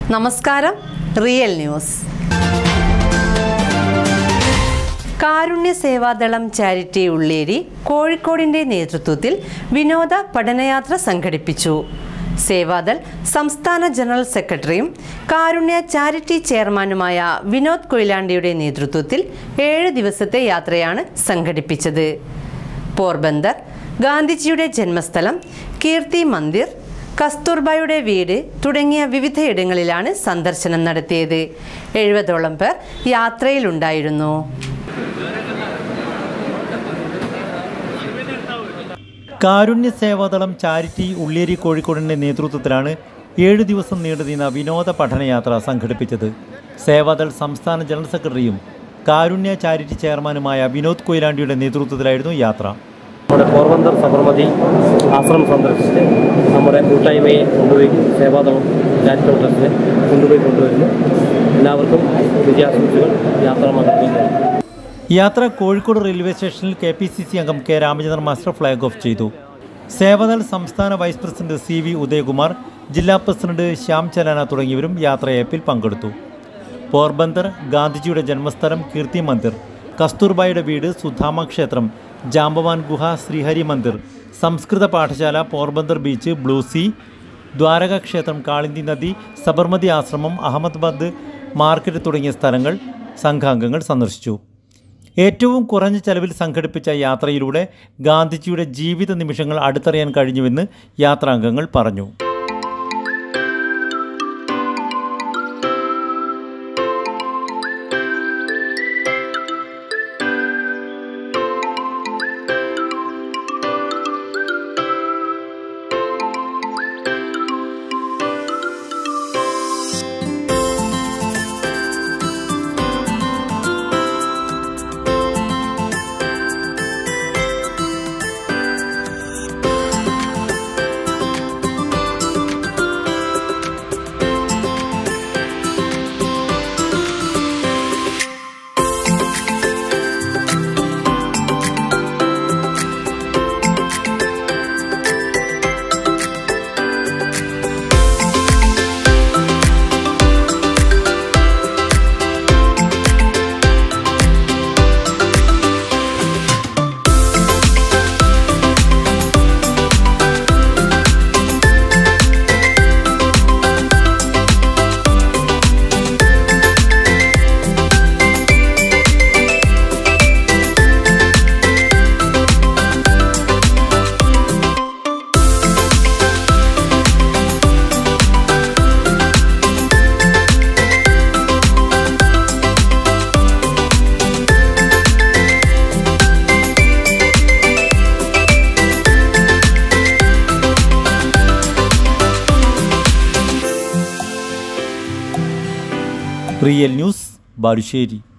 നമസ്കാരം real news കാരുണ്യ സേവാദളം ചാരിറ്റി ഉള്ളേരി കോഴിക്കോടിന്റെ നേതൃത്വത്തിൽ വിനോദ പഠനയാത്ര സംഘടിപ്പിച്ചു സേവാദൾ സംസ്ഥാന ജനറൽ സെക്രട്ടറിയും കാരുണ്യ ചാരിറ്റി ചെയർമാനുമായ വിനോദ് കൊയിലാണ്ടിയുടെ നേതൃത്വത്തിൽ ഏഴ് ദിവസത്തെ യാത്രയാണ് സംഘടിപ്പിച്ചത് പോർബന്ദർ ഗാന്ധിജിയുടെ ജന്മസ്ഥലം കീർത്തി മന്ദിർ കസ്തൂർബായുടെ വീട് തുടങ്ങിയ വിവിധയിടങ്ങളിലാണ് സന്ദർശനം നടത്തിയത് എഴുപതോളം പേർ യാത്രയിലുണ്ടായിരുന്നു കാരുണ്യ സേവാദളം ചാരിറ്റി ഉള്ളിയേരി കോഴിക്കോടിൻ്റെ നേതൃത്വത്തിലാണ് ഏഴ് ദിവസം നീണ്ടുനിന്ന വിനോദ പഠനയാത്ര സംഘടിപ്പിച്ചത് സേവാദൾ സംസ്ഥാന ജനറൽ സെക്രട്ടറിയും കാരുണ്യ ചാരിറ്റി ചെയർമാനുമായ വിനോദ് കൊയിലാണ്ടിയുടെ നേതൃത്വത്തിലായിരുന്നു യാത്ര നമ്മുടെ പോർബന്ദർ സബർമതി ആശ്രമം സന്ദർശിച്ച് നമ്മുടെ കൂട്ടായ്മയെ കൊണ്ടുപോയി സേവാദളം ചാരിറ്റബിൾ ട്രസ്റ്റിനെ കൊണ്ടുപോയി കൊണ്ടുവരുന്നു എല്ലാവർക്കും വിജയാശംസകൾ യാത്രാ മംഗളത്തിൽ യാത്ര കോഴിക്കോട് റെയിൽവേ സ്റ്റേഷനിൽ കെ പി സി സി അംഗം K Ramachandran master flag off ചെയ്തു സേവാദൾ സംസ്ഥാന vice president C V Udayakumar ജില്ലാ പ്രസിഡന്റ് ശ്യാം ചലാന തുടങ്ങിയവരും യാത്രയപ്പിൽ പങ്കെടുത്തു പോർബന്ദർ ഗാന്ധിജിയുടെ ജന്മസ്ഥലം കീർത്തി മന്ദിർ കസ്തൂർബായുടെ വീട് സുധാമ ക്ഷേത്രം ജാമ്പവാൻ ഗുഹ ശ്രീഹരി മന്ദിർ സംസ്കൃത പാഠശാല Porbandar beach blue sea Dwarka ക്ഷേത്രം കാളിന്തി നദി സബർമതി ആശ്രമം അഹമ്മദാബാദ് മാർക്കറ്റ് തുടങ്ങിയ സ്ഥലങ്ങൾ സംഘാംഗങ്ങൾ സന്ദർശിച്ചു ഏറ്റവും കുറഞ്ഞ ചെലവിൽ സംഘടിപ്പിച്ച യാത്രയിലൂടെ ഗാന്ധിജിയുടെ ജീവിത നിമിഷങ്ങൾ അടുത്തറിയാൻ കഴിഞ്ഞുവെന്ന് യാത്രാംഗങ്ങൾ പറഞ്ഞു റിയൽ ന്യൂസ് ബാലുശ്ശേരി